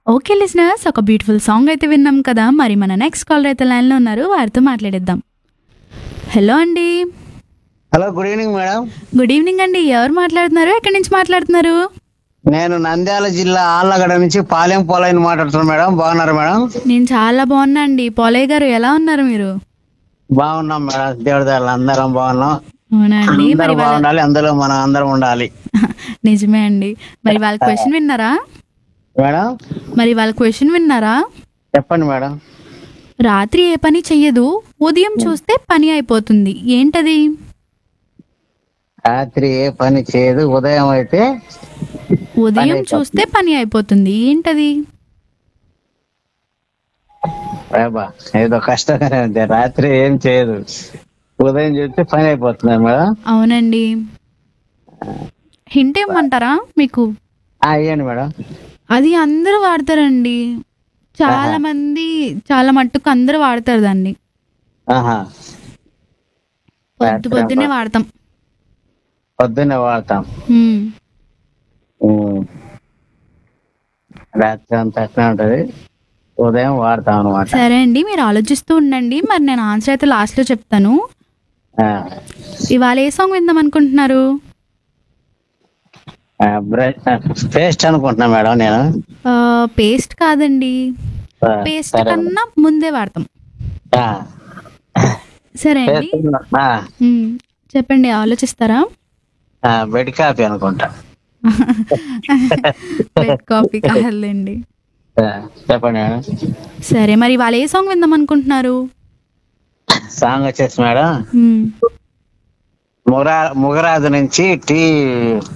Okay listeners ఒక beautiful song అయితే విన్నాం కదా మరి మన నెక్స్ట్ కాలర్ అయితే లైన్లో ఉన్నారు వారితో మాట్లాడేద్దాం హలో అండి hello good evening madam good evening అండి ఎవరు మాట్లాడుతున్నారు ఎక్కడి నుంచి మాట్లాడుతున్నారు నేను నంద్యాల జిల్లా ఆళ్ళగడ నుంచి పాలెం పోలైన మాట్లాడుతున్నాను మేడం బాగున్నారు మేడం నేను చాలా బాగున్నా అండి పోలయ్య గారు ఎలా ఉన్నారు మీరు బాగున్నాం మేడం దేవుడి దయవల్ల అందరం బాగున్నాం అవునా అండి అందరూ మరి వాళ్ళ బాగుండాలి అందులో మనం అందరం ఉండాలి నిజమే అండి మరి వాళ్ళ క్వశ్చన్ విన్నారా మేడం మరి వాళ్ళ క్వశ్చన్ విన్నారా చెప్పండి మేడం రాత్రి ఏ పని చెయ్యదు ఉదయం చూస్తే పని అయిపోతుంది ఏంటది రాత్రి ఏ పని చేయదు ఉదయం అయితే ఉదయం చూస్తే పని అయిపోతుంది ఏంటది బాబా ఏదో కష్టంగానే ఉంది రాత్రి ఏం చేయదు ఉదయం చూస్తే పని అయిపోతుంది మేడం అవునండి హింట్ ఏమంటారా మీకు ఆ, ఇవ్వండి మేడం అది అందరూ వాడతారండి చాలా మంది చాలా మట్టుకు అందరూ వాడతారు దాన్ని ఆహా పొద్దు పొద్దునే వాడతాం పొద్దున్నే వాడతాం హ్మ్. ఉమ్. రాత్రి అంతా అట్లా ఉంటది ఉదయం వాడతాం అనమాట సరే అండి మీరు ఆలోచిస్తూ ఉండండి మరి నేను ఆన్సర్ అయితే లాస్ట్లో చెప్తాను ఇవాళ ఏ సాంగ్ విందాం అనుకుంటున్నారు పేస్ట్ అనుకుంటున్నా మేడం నేను ఆ, పేస్ట్ కాదండి ఆ, పేస్ట్ సరే. కన్నా ముందే వాడతాం ఆ, సరే అండి పేస్ట్ ఆ, హ్మ్. చెప్పండి ఆలోచిస్తారా ఆ, బెడ్ కాఫీ అనుకుంటా బెడ్ కాఫీ కావాలండి ఆ, చెప్పండి మేడం సరే మరి వాళ్ళు ఏ సాంగ్ విందాం అనుకుంటున్నారు సాంగ్ వచ్చేసి మేడం హ్మ్. ముగరా ముగరాజు నుంచి టీ